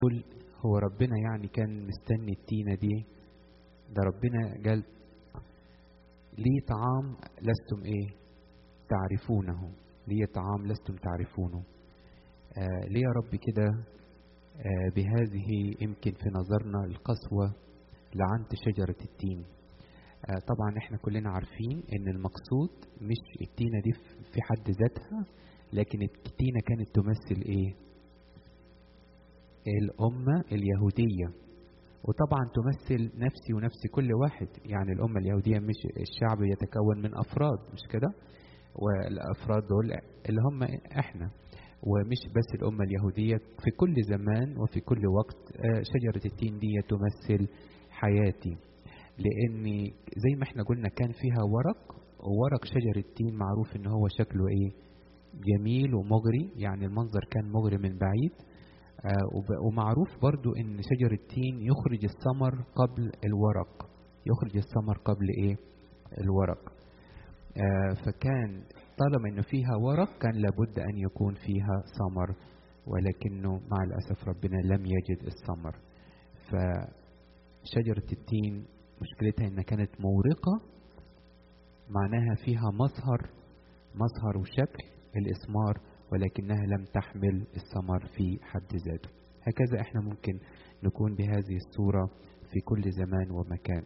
يقول هو ربنا يعني كان مستني التينة دي ده ربنا قال لي طعام لستم ايه تعرفونه لي طعام لستم تعرفونه آه ليه يا رب كده آه بهذه يمكن في نظرنا القسوة لعنت شجرة التين آه طبعا احنا كلنا عارفين ان المقصود مش التينة دي في حد ذاتها لكن التينة كانت تمثل ايه الأمة اليهودية وطبعا تمثل نفسي ونفس كل واحد يعني الأمة اليهودية مش الشعب يتكون من أفراد مش كده والأفراد دول اللي هم إحنا ومش بس الأمة اليهودية في كل زمان وفي كل وقت شجرة التين دي تمثل حياتي لأن زي ما احنا قلنا كان فيها ورق وورق شجر التين معروف ان هو شكله ايه جميل ومغري يعني المنظر كان مغري من بعيد آه ومعروف برضو ان شجر التين يخرج الثمر قبل الورق يخرج الثمر قبل ايه الورق آه فكان طالما انه فيها ورق كان لابد ان يكون فيها ثمر ولكنه مع الاسف ربنا لم يجد الثمر فشجرة التين مشكلتها انها كانت مورقة معناها فيها مظهر مظهر وشكل الإثمار ولكنها لم تحمل الثمر في حد ذاته هكذا احنا ممكن نكون بهذه الصورة في كل زمان ومكان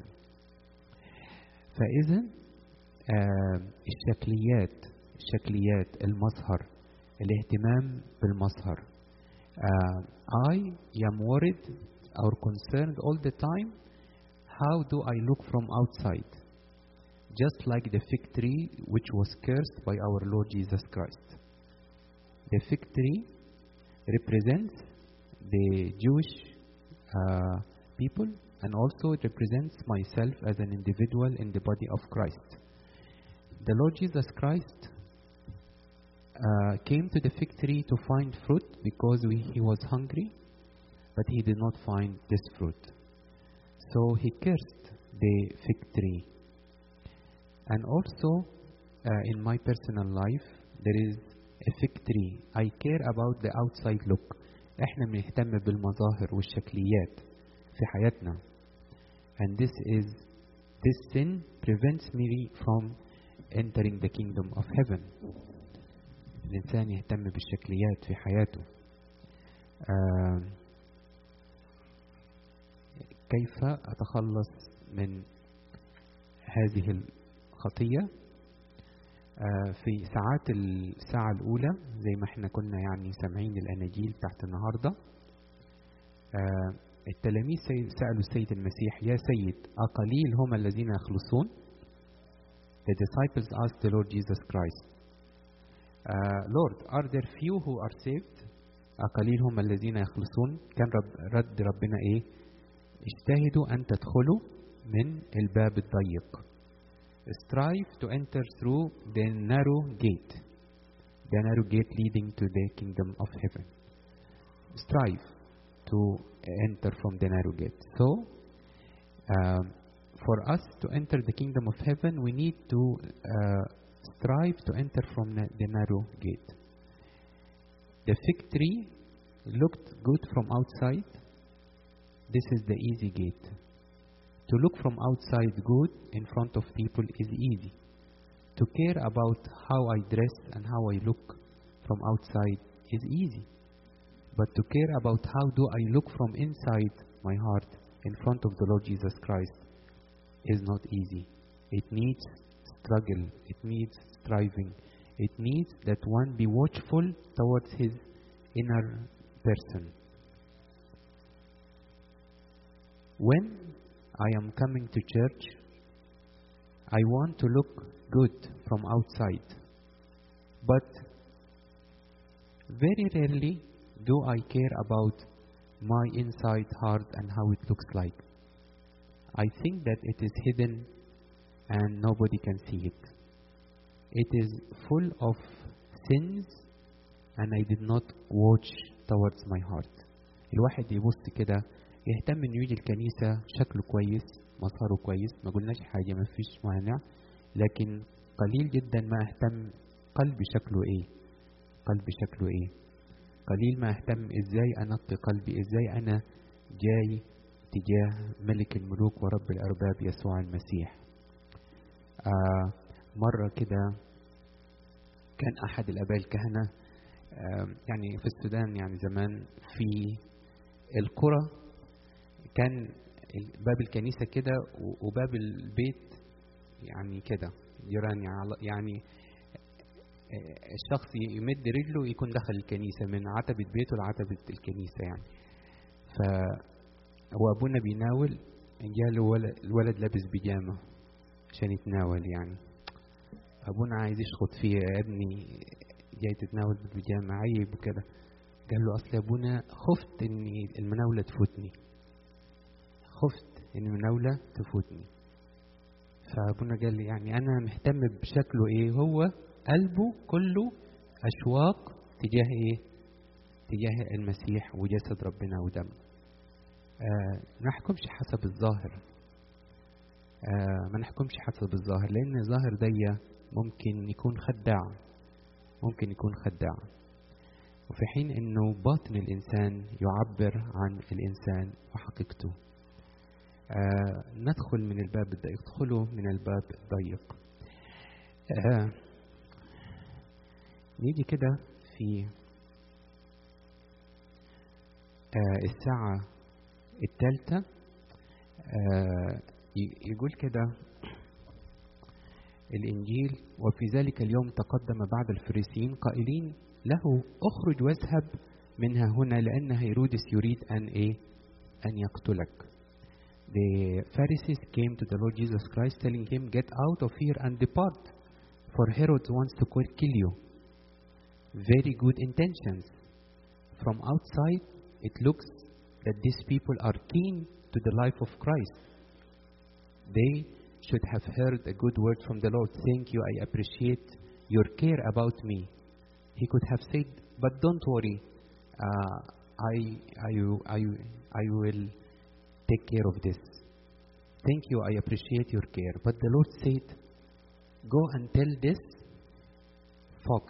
فإذا آه الشكليات الشكليات المظهر الاهتمام بالمظهر uh, I am worried or concerned all the time how do I look from outside just like the fig tree which was cursed by our Lord Jesus Christ the fig tree represents the Jewish uh, people and also it represents myself as an individual in the body of Christ. The Lord Jesus Christ uh, came to the fig tree to find fruit because we, he was hungry, but he did not find this fruit. So he cursed the fig tree. And also, uh, in my personal life, there is a fig tree. I care about the outside look. احنا بنهتم بالمظاهر والشكليات في حياتنا. And this is this sin prevents me from entering the kingdom of heaven. الإنسان يهتم بالشكليات في حياته. آه كيف أتخلص من هذه الخطية؟ في ساعات الساعة الأولى زي ما احنا كنا يعني سامعين الأناجيل تحت النهاردة التلاميذ سألوا السيد المسيح يا سيد أقليل هم الذين يخلصون The disciples asked the Lord Jesus Christ uh, Lord are there few who are saved أقليل هم الذين يخلصون كان رب رد ربنا إيه اجتهدوا أن تدخلوا من الباب الضيق strive to enter through the narrow gate, the narrow gate leading to the kingdom of heaven. Strive to enter from the narrow gate. So, um, for us to enter the kingdom of heaven, we need to uh, strive to enter from the narrow gate. The fig tree looked good from outside. This is the easy gate. To look from outside good in front of people is easy. To care about how I dress and how I look from outside is easy. But to care about how do I look from inside my heart in front of the Lord Jesus Christ is not easy. It needs struggle. It needs striving. It needs that one be watchful towards his inner person. When I am coming to church, I want to look good from outside. But very rarely do I care about my inside heart and how it looks like. I think that it is hidden and nobody can see it. It is full of sins and I did not watch towards my heart. الواحد يبص كده يهتم انه يجي الكنيسة شكله كويس مظهره كويس ما قلناش حاجة ما فيش مانع لكن قليل جدا ما اهتم قلبي شكله ايه قلبي شكله ايه قليل ما اهتم ازاي انقي قلبي ازاي انا جاي تجاه ملك الملوك ورب الارباب يسوع المسيح آه مرة كده كان احد الاباء الكهنة آه يعني في السودان يعني زمان في القرى كان باب الكنيسة كده وباب البيت يعني كده جيران يعني الشخص يمد رجله يكون دخل الكنيسة من عتبة بيته لعتبة الكنيسة يعني ف وابونا بيناول جاله ولد الولد لابس بيجامة عشان يتناول يعني ابونا عايز يشخط فيه يا ابني جاي تتناول بالبيجامة عيب وكده قال له اصل يا ابونا خفت ان المناولة تفوتني خفت ان المناولة تفوتني فابونا قال لي يعني انا مهتم بشكله ايه هو قلبه كله اشواق تجاه ايه تجاه المسيح وجسد ربنا ودمه آه نحكمش حسب الظاهر آه ما نحكمش حسب الظاهر لان الظاهر دي ممكن يكون خداع ممكن يكون خداع وفي حين انه باطن الانسان يعبر عن الانسان وحقيقته آه ندخل من الباب الضيق ادخلوا من الباب الضيق آه نيجي كده في آه الساعة الثالثة آه يقول كده الإنجيل وفي ذلك اليوم تقدم بعض الفريسيين قائلين له اخرج واذهب منها هنا لأن هيرودس يريد أن إيه أن يقتلك The Pharisees came to the Lord Jesus Christ telling him get out of here and depart for Herod wants to kill you very good intentions. From outside, it looks that these people are keen to the life of Christ. They should have heard a good word from the Lord. Thank you, I appreciate your care about me. He could have said, but don't worry, uh, I, I, I, I will take care of this. Thank you, I appreciate your care. But the Lord said, go and tell this fox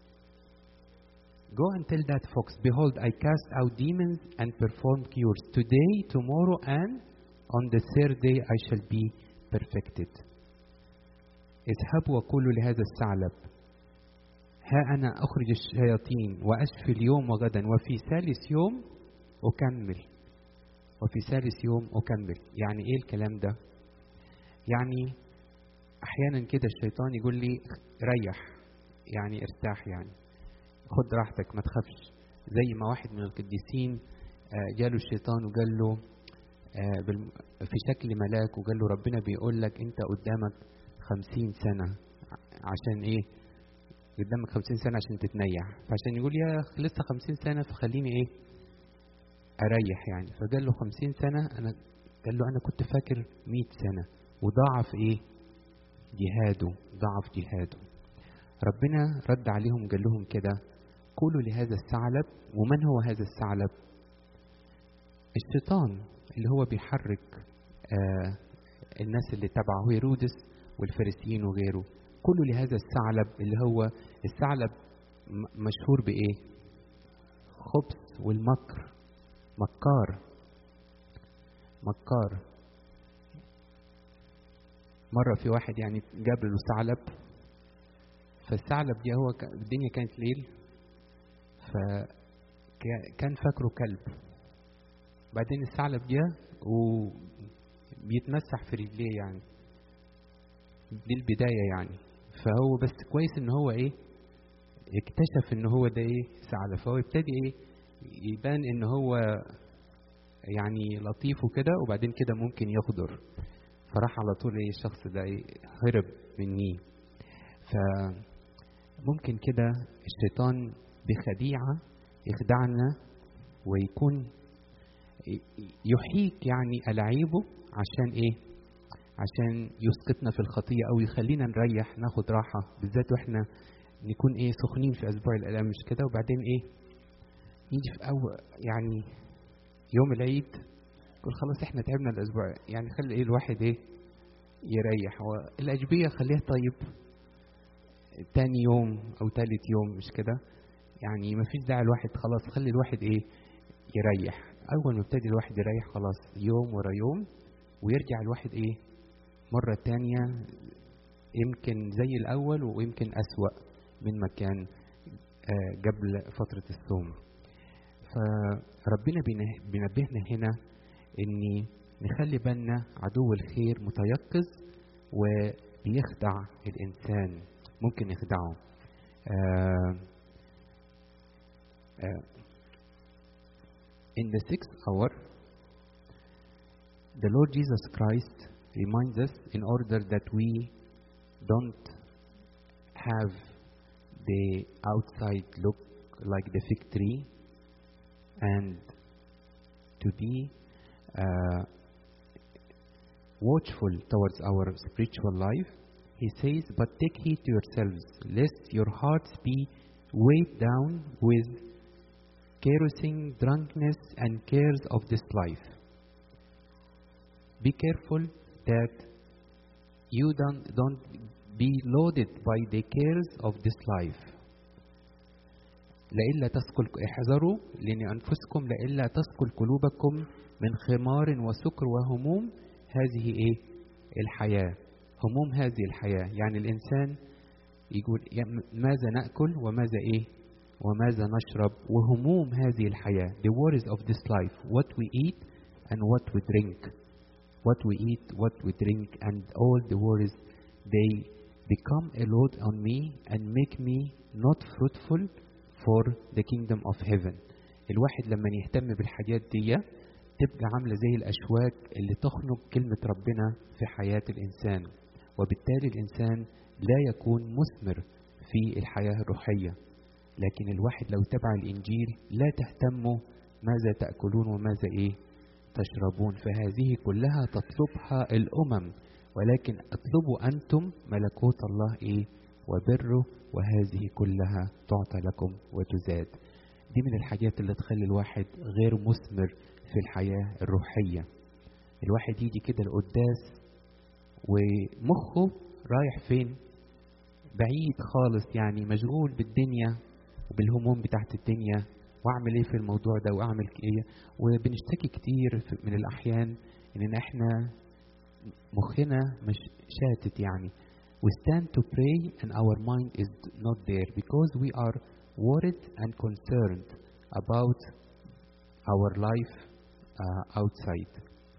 Go and tell that fox, Behold, I cast out demons and perform cures. Today, tomorrow, and on the third day I shall be perfected. اذهبوا وقولوا لهذا الثعلب ها أنا أخرج الشياطين وأشفي اليوم وغدا وفي ثالث يوم أكمل وفي ثالث يوم أكمل يعني إيه الكلام ده يعني أحيانا كده الشيطان يقول لي ريح يعني ارتاح يعني خد راحتك ما تخافش زي ما واحد من القديسين جاله الشيطان وقال له في شكل ملاك وقال له ربنا بيقول لك انت قدامك خمسين سنة عشان ايه قدامك خمسين سنة عشان تتنيح فعشان يقول يا لسه خمسين سنة فخليني ايه اريح يعني فقال له خمسين سنة انا قال له انا كنت فاكر مئة سنة وضاعف ايه جهاده ضعف جهاده ربنا رد عليهم قال لهم كده قولوا لهذا الثعلب ومن هو هذا الثعلب الشيطان اللي هو بيحرك آه الناس اللي تبعه هيرودس والفريسيين وغيره قولوا لهذا الثعلب اللي هو الثعلب مشهور بايه خبث والمكر مكار مكار مرة في واحد يعني جاب له ثعلب فالثعلب دي هو الدنيا كانت ليل فكان فاكره كلب بعدين الثعلب جه وبيتمسح في رجليه يعني دي البداية يعني فهو بس كويس ان هو ايه اكتشف ان هو ده ايه ثعلب فهو ابتدي ايه يبان ان هو يعني لطيف وكده وبعدين كده ممكن يغدر فراح على طول ايه الشخص ده ايه هرب مني فممكن كده الشيطان بخديعة يخدعنا ويكون يحيك يعني ألعيبه عشان إيه؟ عشان يسقطنا في الخطية أو يخلينا نريح ناخد راحة بالذات وإحنا نكون إيه سخنين في أسبوع الآلام مش كده وبعدين إيه؟ يجي في أول يعني يوم العيد يقول خلاص إحنا تعبنا الأسبوع يعني خلي إيه الواحد إيه؟ يريح والأجبية خليها طيب تاني يوم أو تالت يوم مش كده؟ يعني ما فيش داعي الواحد خلاص خلي الواحد ايه يريح اول ما يبتدي الواحد يريح خلاص يوم ورا يوم ويرجع الواحد ايه مرة تانية يمكن زي الاول ويمكن اسوأ من ما كان آه، قبل فترة الصوم فربنا بينه- بينبهنا هنا ان نخلي بالنا عدو الخير متيقظ وبيخدع الانسان ممكن يخدعه آه آه in the sixth hour the Lord Jesus Christ reminds us in order that we don't have the outside look like the fig tree and to be uh, watchful towards our spiritual life. He says, But take heed to yourselves, lest your hearts be weighed down with carousing, drunkenness, and cares of this life. Be careful that you don't, don't be loaded by the cares of this life. لئلا تثقل احذروا لأن أنفسكم لئلا تثقل قلوبكم من خمار وسكر وهموم هذه إيه؟ الحياة هموم هذه الحياة يعني الإنسان يقول يا م- ماذا نأكل وماذا إيه وماذا نشرب وهموم هذه الحياة the worries of this life what we eat and what we drink what we eat what we drink and all the worries they become a load on me and make me not fruitful for the kingdom of heaven الواحد لما يهتم بالحاجات دي تبقى عاملة زي الأشواك اللي تخنق كلمة ربنا في حياة الإنسان وبالتالي الإنسان لا يكون مثمر في الحياة الروحية لكن الواحد لو تبع الإنجيل لا تهتموا ماذا تأكلون وماذا إيه تشربون فهذه كلها تطلبها الأمم ولكن اطلبوا أنتم ملكوت الله إيه وبره وهذه كلها تعطى لكم وتزاد دي من الحاجات اللي تخلي الواحد غير مثمر في الحياة الروحية الواحد يجي كده القداس ومخه رايح فين بعيد خالص يعني مشغول بالدنيا وبالهموم بتاعت الدنيا واعمل ايه في الموضوع ده واعمل ايه وبنشتكي كتير في- من الاحيان ان احنا مخنا مش شاتت يعني we stand to pray and our mind is not there because we are worried and concerned about our life uh, outside.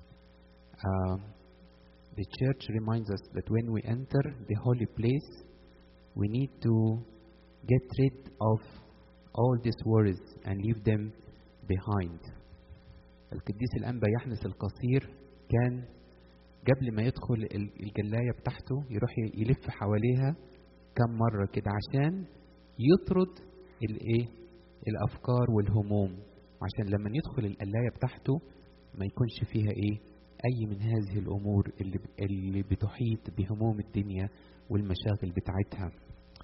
Um, the church reminds us that when we enter the holy place, we need to get rid of all these worries and leave them behind. القديس الأنبا يحنس القصير كان قبل ما يدخل ال- الجلاية بتاعته يروح ي- يلف حواليها كم مرة كده عشان يطرد الايه الأفكار والهموم عشان لما يدخل القلاية بتاعته ما يكونش فيها ايه أي من هذه الأمور اللي ب- اللي بتحيط بهموم الدنيا والمشاغل بتاعتها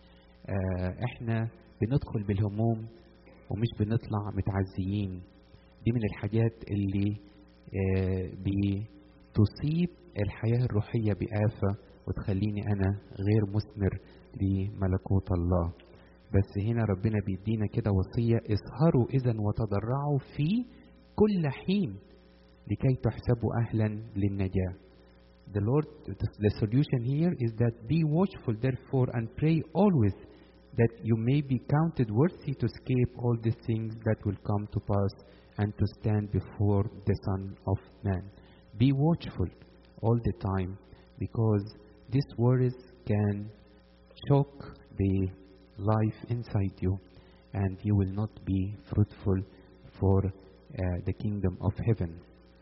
آه احنا بندخل بالهموم ومش بنطلع متعزيين دي من الحاجات اللي آه بتصيب الحياة الروحية بآفة وتخليني أنا غير مثمر لملكوت الله بس هنا ربنا بيدينا كده وصية اسهروا إذا وتضرعوا في كل حين لكي تحسبوا أهلا للنجاة The Lord, the solution here is that be watchful therefore and pray always that you may be counted worthy to escape all the things that will come to pass and to stand before the Son of Man. Be watchful all the time because these worries can choke the life inside you and you will not be fruitful for uh, the kingdom of heaven.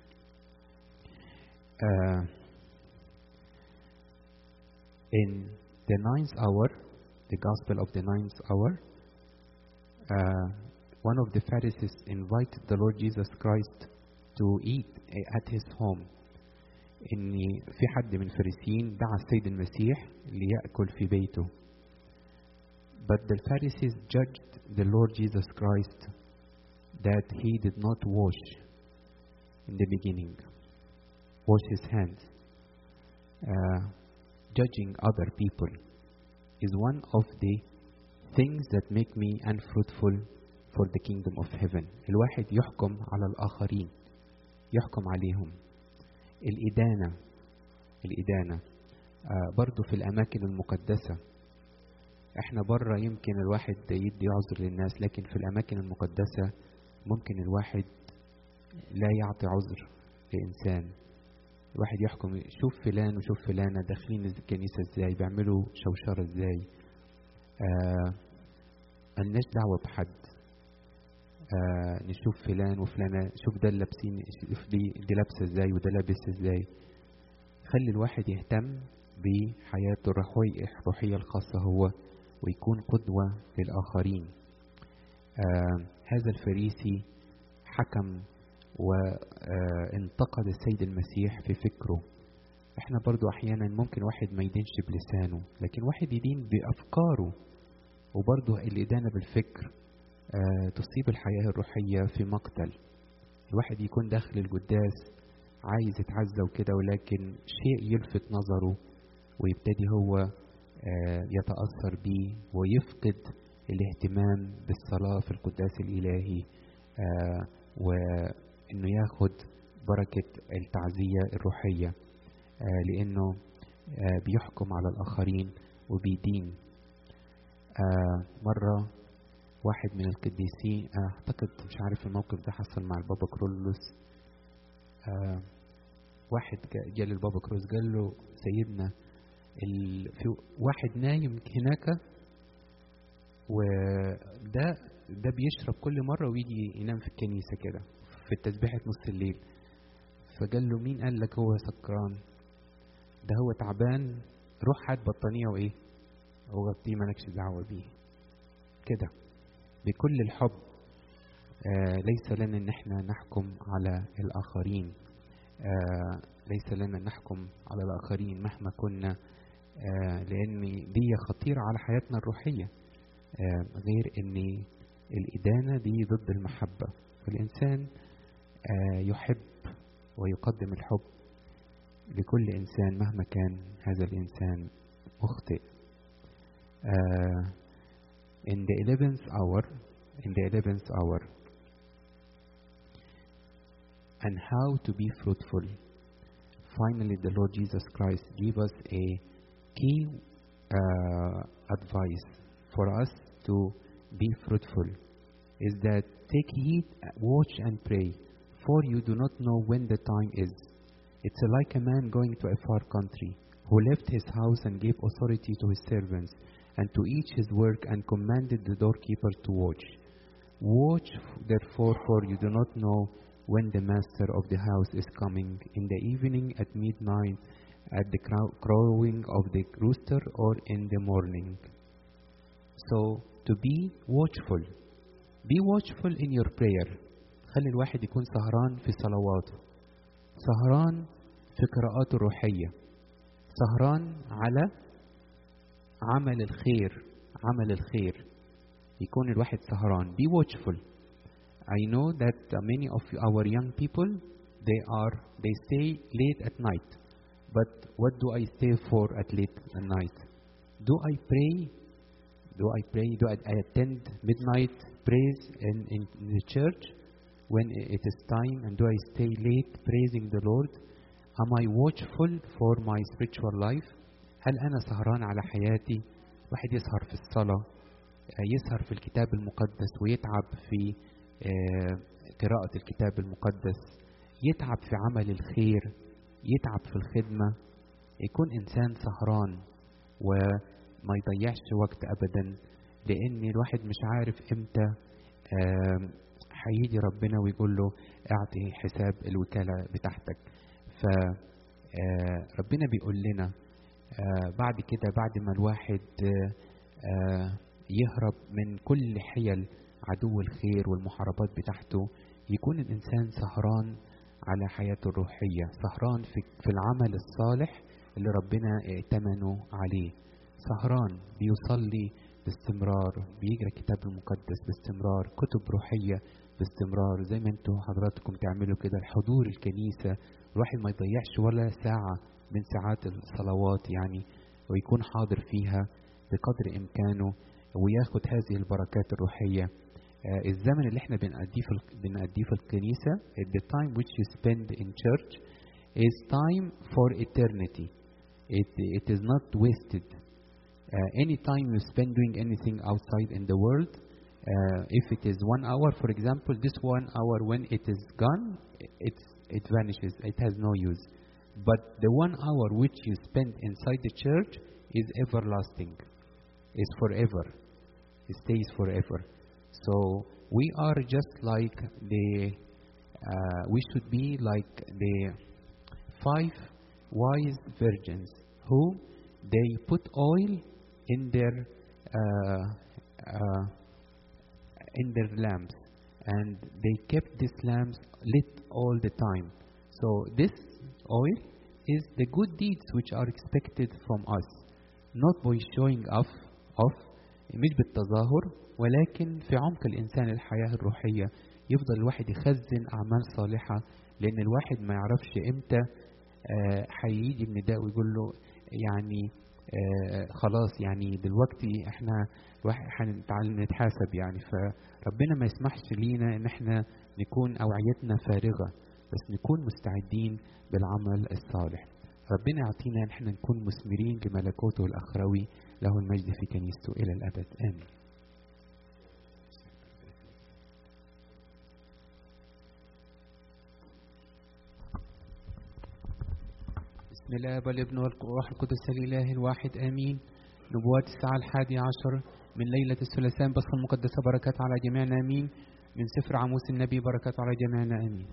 Uh, in the ninth hour, the gospel of the ninth hour, uh, one of the Pharisees invited the Lord Jesus Christ to eat uh, at his home. ان في حد من الفريسيين دعا السيد المسيح ليأكل في بيته. But the Pharisees judged the Lord Jesus Christ that he did not wash in the beginning, wash his hands. Uh, judging other people is one of the things that make me unfruitful for the kingdom of heaven الواحد يحكم على الآخرين يحكم عليهم الإدانة الإدانة آه برضو في الأماكن المقدسة احنا بره يمكن الواحد يدي عذر للناس لكن في الأماكن المقدسة ممكن الواحد لا يعطي عذر لإنسان الواحد يحكم شوف فلان وشوف فلانة داخلين الكنيسة ازاي بيعملوا شوشرة ازاي آه ملناش دعوة بحد آه نشوف فلان وفلانة شوف ده لابسين شوف دي, دي لابسة ازاي وده لابس ازاي خلي الواحد يهتم بحياته الروحية الروحية الخاصة هو ويكون قدوة للآخرين آه هذا الفريسي حكم وانتقد السيد المسيح في فكره احنا برضو احيانا ممكن واحد ما يدينش بلسانه لكن واحد يدين بافكاره وبرضو الادانه بالفكر آه تصيب الحياه الروحيه في مقتل الواحد يكون داخل القداس عايز يتعزى وكده ولكن شيء يلفت نظره ويبتدي هو آه يتاثر بيه ويفقد الاهتمام بالصلاه في القداس الالهي آه وانه ياخد بركه التعزيه الروحيه آه لانه آه بيحكم على الاخرين وبيدين آه مره واحد من القديسين اعتقد مش عارف الموقف ده حصل مع البابا كرولوس آه واحد جاء للبابا كروز قال له سيدنا ال... في واحد نايم هناك وده ده بيشرب كل مرة ويجي ينام في الكنيسة كده في تسبيحة نص الليل فقال له مين قال لك هو سكران ده هو تعبان روح هات بطانية وإيه وغطيه مالكش دعوة بيه كده بكل الحب آه ليس لنا ان احنا نحكم على الاخرين آه ليس لنا نحكم على الاخرين مهما كنا آه لان دي خطيرة على حياتنا الروحية آه غير ان الادانة دي ضد المحبة فالانسان آه يحب ويقدم الحب لكل انسان مهما كان هذا الانسان مخطئ آه in the 11th hour in the 11th hour and how to be fruitful finally the lord jesus christ gave us a key uh, advice for us to be fruitful is that take heed watch and pray for you do not know when the time is it's like a man going to a far country who left his house and gave authority to his servants and to each his work and commanded the doorkeeper to watch. Watch therefore, for you do not know when the master of the house is coming, in the evening, at midnight, at the crow- crowing of the rooster, or in the morning. So, to be watchful. Be watchful in your prayer. خلي الواحد يكون سهران في صلواته. سهران في قراءاته الروحية. سهران على عمل الخير عمل الخير يكون الواحد سهران be watchful I know that uh, many of our young people they are they stay late at night but what do I stay for at late at night do I pray do I pray do I, I attend midnight praise in, in the church when it is time and do I stay late praising the Lord am I watchful for my spiritual life هل أنا سهران على حياتي؟ واحد يسهر في الصلاة يسهر في الكتاب المقدس ويتعب في قراءة الكتاب المقدس يتعب في عمل الخير يتعب في الخدمة يكون إنسان سهران وما يضيعش وقت أبدا لأن الواحد مش عارف إمتى هيجي ربنا ويقول له اعطي حساب الوكالة بتاعتك فربنا بيقول لنا آه بعد كده بعد ما الواحد آه آه يهرب من كل حيل عدو الخير والمحاربات بتاعته يكون الإنسان سهران على حياته الروحية سهران في, في العمل الصالح اللي ربنا ائتمنه عليه سهران بيصلي باستمرار بيقرا الكتاب المقدس باستمرار كتب روحية باستمرار زي ما انتوا حضراتكم تعملوا كده الحضور الكنيسة الواحد ما يضيعش ولا ساعة من ساعات الصلوات يعني ويكون حاضر فيها بقدر إمكانه وياخد هذه البركات الروحية آه، الزمن اللي احنا بنقضيه في ال- بنقضيه في الكنيسة the time which you spend in church is time for eternity it, it is not wasted uh, any time you spend doing anything outside in the world uh, if it is one hour for example this one hour when it is gone it's, it vanishes it has no use but the one hour which you spend inside the church is everlasting is forever it stays forever so we are just like the uh, we should be like the five wise virgins who they put oil in their uh, uh, in their lamps and they kept these lamps lit all the time so this oil is the good deeds which are expected from us not by showing off off مش بالتظاهر ولكن في عمق الإنسان الحياة الروحية يفضل الواحد يخزن أعمال صالحة لأن الواحد ما يعرفش إمتى آه، هيجي النداء ويقول له يعني آه، خلاص يعني دلوقتي احنا الواحد هنتعلم نتحاسب يعني فربنا ما يسمحش لينا ان احنا نكون اوعيتنا فارغه بس نكون مستعدين بالعمل الصالح ربنا يعطينا ان احنا نكون مثمرين لملكوته الاخروي له المجد في كنيسته الى الابد امين بسم الله والابن والروح القدس الاله الواحد امين نبوات الساعه الحادية عشر من ليلة الثلاثاء بص المقدسة بركات على جميعنا امين من سفر عموس النبي بركات على جميعنا امين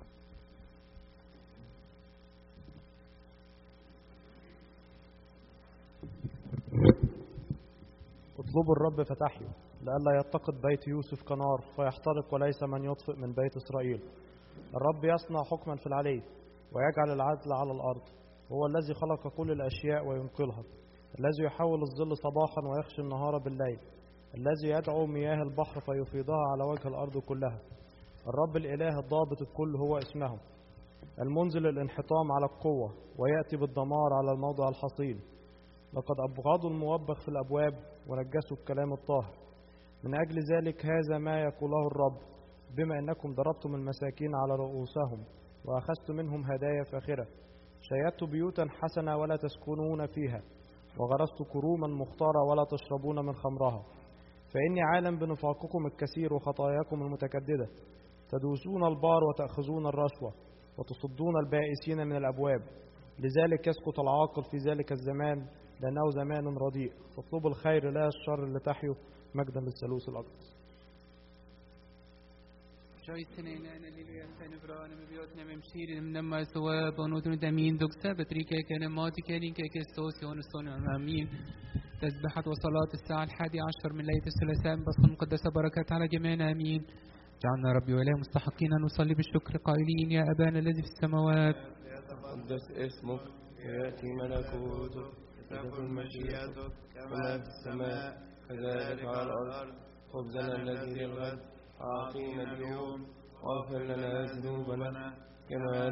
اطلبوا الرب فتحيوا لئلا يتقد بيت يوسف كنار فيحترق وليس من يطفئ من بيت إسرائيل الرب يصنع حكما في العلي ويجعل العدل على الأرض هو الذي خلق كل الأشياء وينقلها الذي يحول الظل صباحا ويخشي النهار بالليل الذي يدعو مياه البحر فيفيضها على وجه الأرض كلها الرب الإله الضابط الكل هو اسمه المنزل الانحطام على القوة ويأتي بالدمار على الموضع الحصين لقد أبغضوا الموبخ في الأبواب ونجسوا الكلام الطاهر من أجل ذلك هذا ما يقوله الرب بما أنكم ضربتم المساكين على رؤوسهم وأخذتم منهم هدايا فاخرة شيدت بيوتا حسنة ولا تسكنون فيها وغرست كروما مختارة ولا تشربون من خمرها فإني عالم بنفاقكم الكثير وخطاياكم المتكددة تدوسون البار وتأخذون الرشوة وتصدون البائسين من الأبواب لذلك يسقط العاقل في ذلك الزمان لأنه زمان رديء فاطلبوا الخير لا الشر لتحيوا مجدا للثالوث الأقدس Kjøytene inne lille fene bra med bjøtene med mskiri med nemma soa bonotun tamin duksa بتريكا كان ماتي كان كيستوس يونسون امين تسبحة وصلاة الساعة الحادية عشر من ليلة الثلاثاء بس المقدسة بركات على جميعنا امين جعلنا ربي وإله مستحقين أن نصلي بالشكر قائلين يا أبانا الذي في السماوات يتقدس اسمك ويأتي ملكوتك وتكن مشيئتك كما في السماء كذلك على الأرض خبزنا الذي للغد أعطينا اليوم واغفر لنا ذنوبنا كما